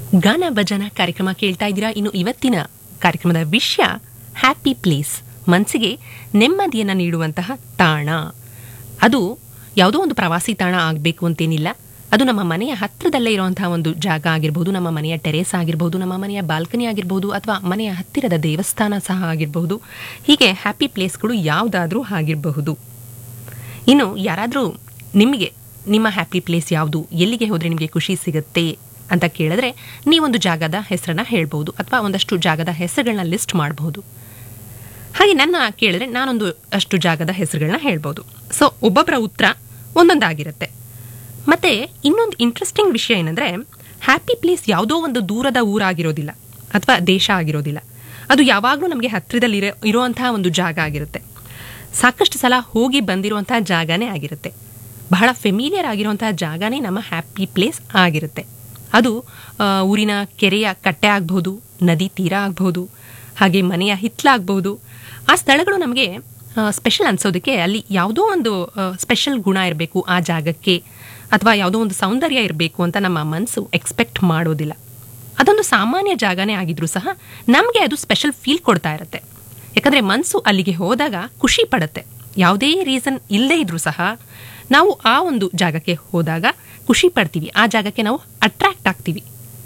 ಗಾನ ಭಜನ ಕಾರ್ಯಕ್ರಮ ಕೇಳ್ತಾ ಇದ್ದೀರಾ ಇನ್ನು ಇವತ್ತಿನ ಕಾರ್ಯಕ್ರಮದ ವಿಷಯ ಹ್ಯಾಪಿ ಪ್ಲೇಸ್ ಮನಸ್ಸಿಗೆ ನೆಮ್ಮದಿಯನ್ನು ನೀಡುವಂತಹ ತಾಣ ಅದು ಯಾವುದೋ ಒಂದು ಪ್ರವಾಸಿ ತಾಣ ಆಗಬೇಕು ಅಂತೇನಿಲ್ಲ ಅದು ನಮ್ಮ ಮನೆಯ ಹತ್ತಿರದಲ್ಲೇ ಇರುವಂತಹ ಒಂದು ಜಾಗ ಆಗಿರ್ಬೋದು ನಮ್ಮ ಮನೆಯ ಟೆರೇಸ್ ಆಗಿರ್ಬೋದು ನಮ್ಮ ಮನೆಯ ಬಾಲ್ಕನಿ ಆಗಿರ್ಬೋದು ಅಥವಾ ಮನೆಯ ಹತ್ತಿರದ ದೇವಸ್ಥಾನ ಸಹ ಆಗಿರಬಹುದು ಹೀಗೆ ಹ್ಯಾಪಿ ಪ್ಲೇಸ್ಗಳು ಯಾವುದಾದ್ರೂ ಆಗಿರಬಹುದು ಇನ್ನು ಯಾರಾದರೂ ನಿಮಗೆ ನಿಮ್ಮ ಹ್ಯಾಪಿ ಪ್ಲೇಸ್ ಯಾವುದು ಎಲ್ಲಿಗೆ ಹೋದರೆ ನಿಮಗೆ ಖುಷಿ ಸಿಗುತ್ತೆ ಅಂತ ಕೇಳಿದ್ರೆ ನೀವೊಂದು ಜಾಗದ ಹೆಸರನ್ನ ಹೇಳ್ಬೋದು ಅಥವಾ ಒಂದಷ್ಟು ಜಾಗದ ಹೆಸರುಗಳನ್ನ ಲಿಸ್ಟ್ ಮಾಡಬಹುದು ಹಾಗೆ ನನ್ನ ಕೇಳಿದ್ರೆ ನಾನೊಂದು ಅಷ್ಟು ಜಾಗದ ಹೆಸರುಗಳನ್ನ ಹೇಳ್ಬೋದು ಸೊ ಒಬ್ಬೊಬ್ಬರ ಉತ್ತರ ಒಂದೊಂದಾಗಿರುತ್ತೆ ಮತ್ತೆ ಇನ್ನೊಂದು ಇಂಟ್ರೆಸ್ಟಿಂಗ್ ವಿಷಯ ಏನಂದ್ರೆ ಹ್ಯಾಪಿ ಪ್ಲೇಸ್ ಯಾವುದೋ ಒಂದು ದೂರದ ಊರಾಗಿರೋದಿಲ್ಲ ಅಥವಾ ದೇಶ ಆಗಿರೋದಿಲ್ಲ ಅದು ಯಾವಾಗಲೂ ನಮಗೆ ಹತ್ತಿರದಲ್ಲಿ ಇರೋ ಇರುವಂತಹ ಒಂದು ಜಾಗ ಆಗಿರುತ್ತೆ ಸಾಕಷ್ಟು ಸಲ ಹೋಗಿ ಬಂದಿರುವಂತಹ ಜಾಗನೇ ಆಗಿರುತ್ತೆ ಬಹಳ ಫೆಮಿಲಿಯರ್ ಆಗಿರುವಂತಹ ಜಾಗನೇ ನಮ್ಮ ಹ್ಯಾಪಿ ಪ್ಲೇಸ್ ಆಗಿರುತ್ತೆ ಅದು ಆ, ಊರಿನ ಕೆರೆಯ ಕಟ್ಟೆ ಆಗ್ಬೋದು ನದಿ ತೀರ ಆಗ್ಬೋದು ಹಾಗೆ ಮನೆಯ ಹಿತ್ತಲಾಗ್ಬೋದು ಆ ಸ್ಥಳಗಳು ನಮಗೆ ಸ್ಪೆಷಲ್ ಅನ್ಸೋದಕ್ಕೆ ಅಲ್ಲಿ ಯಾವುದೋ ಒಂದು ಸ್ಪೆಷಲ್ ಗುಣ ಇರಬೇಕು ಆ ಜಾಗಕ್ಕೆ ಅಥವಾ ಯಾವುದೋ ಒಂದು ಸೌಂದರ್ಯ ಇರಬೇಕು ಅಂತ ನಮ್ಮ ಮನಸ್ಸು ಎಕ್ಸ್ಪೆಕ್ಟ್ ಮಾಡೋದಿಲ್ಲ ಅದೊಂದು ಸಾಮಾನ್ಯ ಜಾಗನೇ ಆಗಿದ್ರೂ ಸಹ ನಮಗೆ ಅದು ಸ್ಪೆಷಲ್ ಫೀಲ್ ಕೊಡ್ತಾ ಇರುತ್ತೆ ಯಾಕಂದರೆ ಮನಸ್ಸು ಅಲ್ಲಿಗೆ ಹೋದಾಗ ಖುಷಿ ಪಡುತ್ತೆ ಯಾವುದೇ ರೀಸನ್ ಇಲ್ಲದೇ ಇದ್ರೂ ಸಹ ನಾವು ಆ ಒಂದು ಜಾಗಕ್ಕೆ ಹೋದಾಗ ಖುಷಿ ಪಡ್ತೀವಿ ಆ ಜಾಗಕ್ಕೆ ನಾವು ಅಟ್ರಾಕ್ಟ್ ಆಗ್ತೀವಿ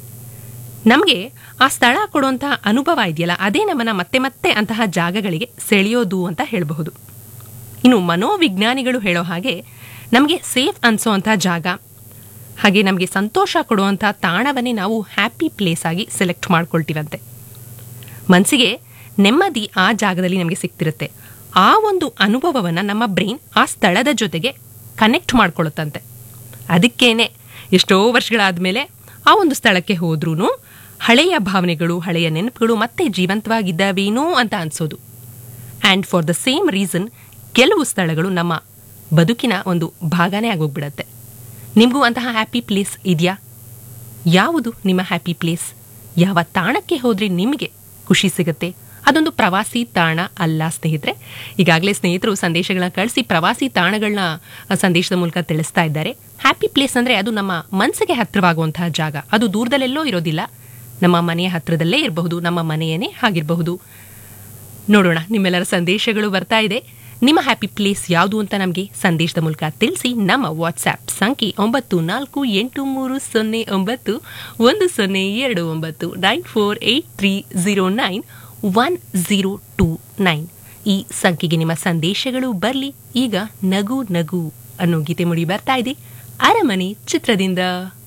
ನಮಗೆ ಆ ಸ್ಥಳ ಕೊಡುವಂತಹ ಅನುಭವ ಇದೆಯಲ್ಲ ಅದೇ ನಮ್ಮನ್ನ ಮತ್ತೆ ಮತ್ತೆ ಅಂತಹ ಜಾಗಗಳಿಗೆ ಸೆಳೆಯೋದು ಅಂತ ಹೇಳಬಹುದು ಇನ್ನು ಮನೋವಿಜ್ಞಾನಿಗಳು ಹೇಳೋ ಹಾಗೆ ನಮಗೆ ಸೇಫ್ ಅನಿಸೋವಂಥ ಜಾಗ ಹಾಗೆ ನಮಗೆ ಸಂತೋಷ ಕೊಡುವಂಥ ತಾಣವನ್ನೇ ನಾವು ಹ್ಯಾಪಿ ಪ್ಲೇಸ್ ಆಗಿ ಸೆಲೆಕ್ಟ್ ಮಾಡ್ಕೊಳ್ತೀವಂತೆ ಮನಸ್ಸಿಗೆ ನೆಮ್ಮದಿ ಆ ಜಾಗದಲ್ಲಿ ನಮಗೆ ಸಿಗ್ತಿರುತ್ತೆ ಆ ಒಂದು ಅನುಭವವನ್ನು ನಮ್ಮ ಬ್ರೈನ್ ಆ ಸ್ಥಳದ ಜೊತೆಗೆ ಕನೆಕ್ಟ್ ಮಾಡ್ಕೊಳ್ಳುತ್ತಂತೆ ಅದಕ್ಕೇನೆ ಎಷ್ಟೋ ವರ್ಷಗಳಾದಮೇಲೆ ಆ ಒಂದು ಸ್ಥಳಕ್ಕೆ ಹೋದ್ರೂ ಹಳೆಯ ಭಾವನೆಗಳು ಹಳೆಯ ನೆನಪುಗಳು ಮತ್ತೆ ಜೀವಂತವಾಗಿದ್ದಾವೇನೋ ಅಂತ ಅನ್ಸೋದು and for the same reason ಕೆಲವು ಸ್ಥಳಗಳು ನಮ್ಮ ಬದುಕಿನ ಒಂದು ಭಾಗನೇ ಆಗೋಗ್ಬಿಡತ್ತೆ ನಿಮಗೂ ಅಂತಹ ಹ್ಯಾಪಿ ಪ್ಲೇಸ್ ಇದೆಯಾ ಯಾವುದು ನಿಮ್ಮ ಹ್ಯಾಪಿ ಪ್ಲೇಸ್ ಯಾವ ತಾಣಕ್ಕೆ ಹೋದರೆ ನಿಮಗೆ ಖುಷಿ ಸಿಗುತ್ತೆ ಅದೊಂದು ಪ್ರವಾಸಿ ತಾಣ ಅಲ್ಲ ಸ್ನೇಹಿತರೆ ಈಗಾಗಲೇ ಸ್ನೇಹಿತರು ಸಂದೇಶಗಳನ್ನ ಕಳಿಸಿ ಪ್ರವಾಸಿ ತಾಣಗಳನ್ನ ಆ, ಸಂದೇಶದ ಮೂಲಕ ತಿಳಿಸ್ತಾ ಇದ್ದಾರೆ ಹ್ಯಾಪಿ ಪ್ಲೇಸ್ ಅಂದರೆ ಅದು ನಮ್ಮ ಮನಸ್ಸಿಗೆ ಹತ್ತಿರವಾಗುವಂತಹ ಜಾಗ ಅದು ದೂರದಲ್ಲೆಲ್ಲೋ ಇರೋದಿಲ್ಲ ನಮ್ಮ ಮನೆಯ ಹತ್ತಿರದಲ್ಲೇ ಇರಬಹುದು ನಮ್ಮ ಮನೆಯೇ ಆಗಿರಬಹುದು ನೋಡೋಣ ನಿಮ್ಮೆಲ್ಲರ ಸಂದೇಶಗಳು ಬರ್ತಾ ಇದೆ ನಿಮ್ಮ ಹ್ಯಾಪಿ ಪ್ಲೇಸ್ ಯಾವುದು ಅಂತ ನಮಗೆ ಸಂದೇಶದ ಮೂಲಕ ತಿಳಿಸಿ ನಮ್ಮ ವಾಟ್ಸ್ಆ್ಯಪ್ ಸಂಖ್ಯೆ ಒಂಬತ್ತು ನಾಲ್ಕು ಎಂಟು ಮೂರು ಸೊನ್ನೆ ಒಂಬತ್ತು ಒಂದು ಸೊನ್ನೆ ಎರಡು ಒಂಬತ್ತು nine four eight three zero nine one zero two nine ಈ ಸಂಖ್ಯೆಗೆ ನಿಮ್ಮ ಸಂದೇಶಗಳು ಬರಲಿ ಈಗ ನಗು ನಗು ಅನ್ನೋ ಗೀತೆ ಮುಡಿ ಬರ್ತಾ ಇದೆ ಅರಮನೆ ಚಿತ್ರದಿಂದ